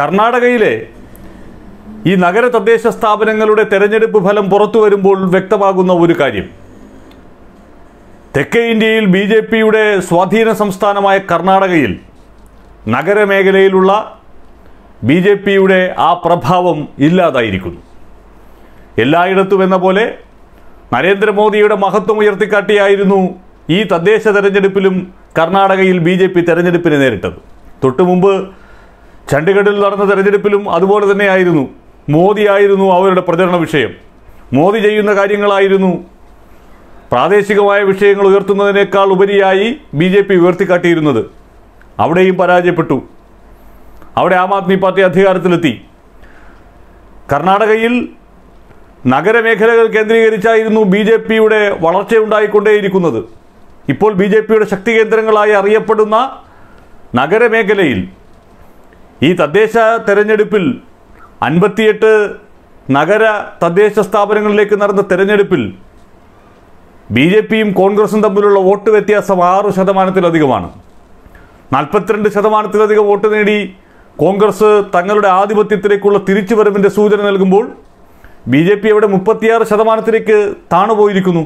കർണാടകയിലെ ഈ നഗര തദ്ദേശ സ്ഥാപനങ്ങളുടെ തെരഞ്ഞെടുപ്പ് ഫലം പുറത്തു വരുമ്പോൾ വ്യക്തമാകുന്ന ഒരു കാര്യം തെക്കേ ഇന്ത്യയിൽ ബി ജെ പിയുടെ സ്വാധീന സംസ്ഥാനമായ കർണാടകയിൽ നഗരമേഖലയിലുള്ള ബി ജെ പിയുടെ ആ പ്രഭാവം ഇല്ലാതായിരിക്കുന്നു എല്ലായിടത്തും എന്ന പോലെ നരേന്ദ്രമോദിയുടെ മഹത്വം ഉയർത്തിക്കാട്ടിയായിരുന്നു ഈ തദ്ദേശ തെരഞ്ഞെടുപ്പിലും കർണാടകയിൽ ബി ജെ പി തെരഞ്ഞെടുപ്പിനെ നേരിട്ടത് തൊട്ടു മുമ്പ് ചണ്ഡീഗഡിൽ നടന്ന തെരഞ്ഞെടുപ്പിലും അതുപോലെ തന്നെയായിരുന്നു മോദിയായിരുന്നു അവരുടെ പ്രചരണ വിഷയം മോദി ചെയ്യുന്ന കാര്യങ്ങളായിരുന്നു പ്രാദേശികമായ വിഷയങ്ങൾ ഉയർത്തുന്നതിനേക്കാൾ ഉപരിയായി ബി ജെ പി ഉയർത്തിക്കാട്ടിയിരുന്നത് അവിടെയും പരാജയപ്പെട്ടു അവിടെ ആം ആദ്മി പാർട്ടി അധികാരത്തിലെത്തി കർണാടകയിൽ നഗരമേഖലകൾ കേന്ദ്രീകരിച്ചായിരുന്നു ബി ജെ പിയുടെ വളർച്ചയുണ്ടായിക്കൊണ്ടേയിരിക്കുന്നത് ഇപ്പോൾ ബി ജെ പിയുടെ ശക്തി കേന്ദ്രങ്ങളായി അറിയപ്പെടുന്ന നഗരമേഖലയിൽ ഈ തദ്ദേശ തെരഞ്ഞെടുപ്പിൽ അൻപത്തിയെട്ട് നഗര തദ്ദേശ സ്ഥാപനങ്ങളിലേക്ക് നടന്ന തെരഞ്ഞെടുപ്പിൽ ബി ജെ പിയും കോൺഗ്രസും തമ്മിലുള്ള വോട്ട് വ്യത്യാസം ആറ് ശതമാനത്തിലധികമാണ് നാൽപ്പത്തിരണ്ട് ശതമാനത്തിലധികം വോട്ട് നേടി കോൺഗ്രസ് തങ്ങളുടെ ആധിപത്യത്തിലേക്കുള്ള തിരിച്ചുവരവിൻ്റെ സൂചന നൽകുമ്പോൾ ബി ജെ പി അവിടെ മുപ്പത്തിയാറ് ശതമാനത്തിലേക്ക് താണുപോയിരിക്കുന്നു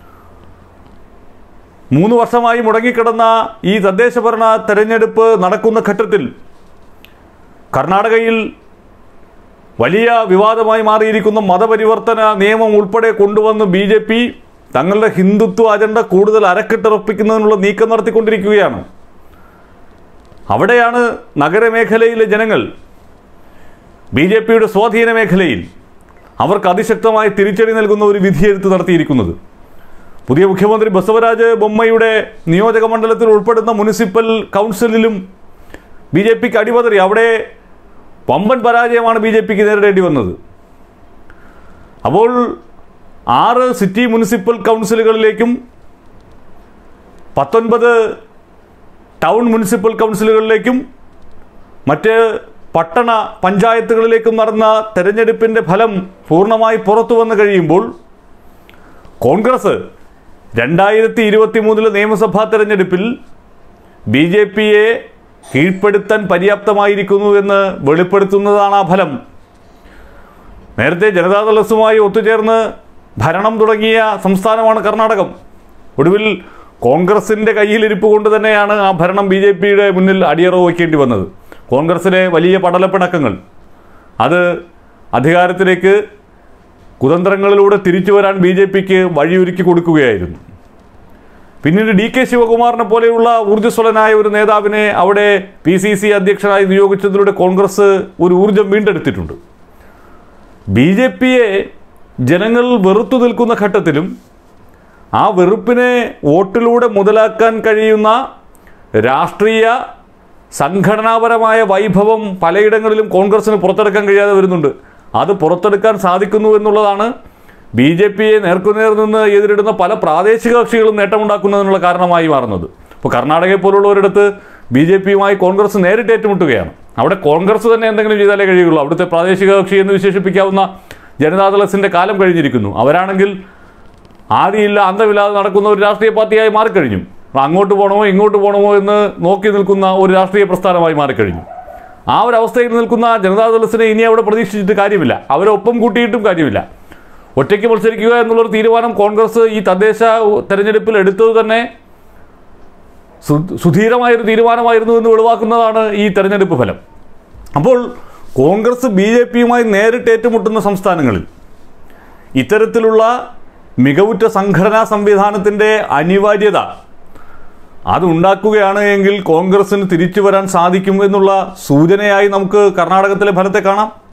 മൂന്ന് വർഷമായി മുടങ്ങിക്കിടന്ന ഈ തദ്ദേശഭരണ തെരഞ്ഞെടുപ്പ് നടക്കുന്ന ഘട്ടത്തിൽ കർണാടകയിൽ വലിയ വിവാദമായി മാറിയിരിക്കുന്ന മതപരിവർത്തന നിയമം ഉൾപ്പെടെ കൊണ്ടുവന്ന് ബി ജെ പി തങ്ങളുടെ ഹിന്ദുത്വ അജണ്ട കൂടുതൽ അരക്കിട്ടുറപ്പിക്കുന്നതിനുള്ള നീക്കം നടത്തിക്കൊണ്ടിരിക്കുകയാണ് അവിടെയാണ് നഗരമേഖലയിലെ ജനങ്ങൾ ബി ജെ പിയുടെ സ്വാധീന മേഖലയിൽ അവർക്ക് അതിശക്തമായി തിരിച്ചടി നൽകുന്ന ഒരു വിധിയെഴുത്ത് നടത്തിയിരിക്കുന്നത് പുതിയ മുഖ്യമന്ത്രി ബസവരാജ് ബൊമ്മയുടെ നിയോജക മണ്ഡലത്തിൽ ഉൾപ്പെടുന്ന മുനിസിപ്പൽ കൗൺസിലിലും ബി ജെ പിക്ക് അടിപതറി അവിടെ വമ്പൻ പരാജയമാണ് ബി ജെ പിക്ക് നേരിടേണ്ടി വന്നത് അപ്പോൾ ആറ് സിറ്റി മുനിസിപ്പൽ കൗൺസിലുകളിലേക്കും പത്തൊൻപത് ടൗൺ മുനിസിപ്പൽ കൗൺസിലുകളിലേക്കും മറ്റ് പട്ടണ പഞ്ചായത്തുകളിലേക്കും നടന്ന തെരഞ്ഞെടുപ്പിൻ്റെ ഫലം പൂർണ്ണമായി പുറത്തു വന്നു കഴിയുമ്പോൾ കോൺഗ്രസ് രണ്ടായിരത്തി ഇരുപത്തി മൂന്നിലെ നിയമസഭാ തെരഞ്ഞെടുപ്പിൽ ബി ജെ പിയെ കീഴ്പ്പെടുത്താൻ പര്യാപ്തമായിരിക്കുന്നു എന്ന് വെളിപ്പെടുത്തുന്നതാണ് ആ ഫലം നേരത്തെ ജനതാദളസുമായി ഒത്തുചേർന്ന് ഭരണം തുടങ്ങിയ സംസ്ഥാനമാണ് കർണാടകം ഒടുവിൽ കോൺഗ്രസിൻ്റെ കയ്യിലിരിപ്പ് കൊണ്ട് തന്നെയാണ് ആ ഭരണം ബി ജെ പിയുടെ മുന്നിൽ അടിയറവ് വയ്ക്കേണ്ടി വന്നത് കോൺഗ്രസിലെ വലിയ പടലപ്പിണക്കങ്ങൾ അത് അധികാരത്തിലേക്ക് കുതന്ത്രങ്ങളിലൂടെ തിരിച്ചു വരാൻ ബി ജെ പിക്ക് വഴിയൊരുക്കി കൊടുക്കുകയായിരുന്നു പിന്നീട് ഡി കെ ശിവകുമാറിനെ പോലെയുള്ള ഊർജ്ജസ്വലനായ ഒരു നേതാവിനെ അവിടെ പി സി സി അധ്യക്ഷനായി നിയോഗിച്ചതിലൂടെ കോൺഗ്രസ് ഒരു ഊർജം വീണ്ടെടുത്തിട്ടുണ്ട് ബി ജെ പിയെ ജനങ്ങൾ വെറുത്തു നിൽക്കുന്ന ഘട്ടത്തിലും ആ വെറുപ്പിനെ വോട്ടിലൂടെ മുതലാക്കാൻ കഴിയുന്ന രാഷ്ട്രീയ സംഘടനാപരമായ വൈഭവം പലയിടങ്ങളിലും കോൺഗ്രസിന് പുറത്തെടുക്കാൻ കഴിയാതെ വരുന്നുണ്ട് അത് പുറത്തെടുക്കാൻ സാധിക്കുന്നു എന്നുള്ളതാണ് ബി ജെ പിയെ നേർക്കുനേർ നിന്ന് എതിരിടുന്ന പല പ്രാദേശിക കക്ഷികളും നേട്ടമുണ്ടാക്കുന്നതിനുള്ള കാരണമായി മാറുന്നത് ഇപ്പോൾ കർണാടകയെ പോലുള്ള ഒരിടത്ത് ബി ജെ പിയുമായി കോൺഗ്രസ് നേരിട്ട് ഏറ്റുമുട്ടുകയാണ് അവിടെ കോൺഗ്രസ് തന്നെ എന്തെങ്കിലും ചെയ്താലേ കഴിയുള്ളൂ അവിടുത്തെ പ്രാദേശിക കക്ഷി എന്ന് വിശേഷിപ്പിക്കാവുന്ന ജനതാദളസിൻ്റെ കാലം കഴിഞ്ഞിരിക്കുന്നു അവരാണെങ്കിൽ ആദിയില്ല അന്തമില്ലാതെ നടക്കുന്ന ഒരു രാഷ്ട്രീയ പാർട്ടിയായി മാറിക്കഴിഞ്ഞു അങ്ങോട്ട് പോകണമോ ഇങ്ങോട്ട് പോകണമോ എന്ന് നോക്കി നിൽക്കുന്ന ഒരു രാഷ്ട്രീയ പ്രസ്ഥാനമായി മാറിക്കഴിഞ്ഞു ആ ഒരു അവസ്ഥയിൽ നിൽക്കുന്ന ജനതാദളസിനെ ഇനി അവിടെ പ്രതീക്ഷിച്ചിട്ട് കാര്യമില്ല അവരെ ഒപ്പം കൂട്ടിയിട്ടും കാര്യമില്ല ഒറ്റയ്ക്ക് മത്സരിക്കുക എന്നുള്ളൊരു തീരുമാനം കോൺഗ്രസ് ഈ തദ്ദേശ തെരഞ്ഞെടുപ്പിൽ എടുത്തത് തന്നെ സു- സുധീരമായൊരു തീരുമാനമായിരുന്നു എന്ന് വെളിവാക്കുന്നതാണ് ഈ തെരഞ്ഞെടുപ്പ് ഫലം അപ്പോൾ കോൺഗ്രസ് ബി ജെ പിയുമായി നേരിട്ട് ഏറ്റുമുട്ടുന്ന സംസ്ഥാനങ്ങളിൽ ഇത്തരത്തിലുള്ള മികവുറ്റ സംഘടനാ സംവിധാനത്തിൻ്റെ അനിവാര്യത അത് ഉണ്ടാക്കുകയാണ് എങ്കിൽ കോൺഗ്രസിന് തിരിച്ചു വരാൻ സാധിക്കും എന്നുള്ള സൂചനയായി നമുക്ക് കർണാടകത്തിലെ ഫലത്തെ കാണാം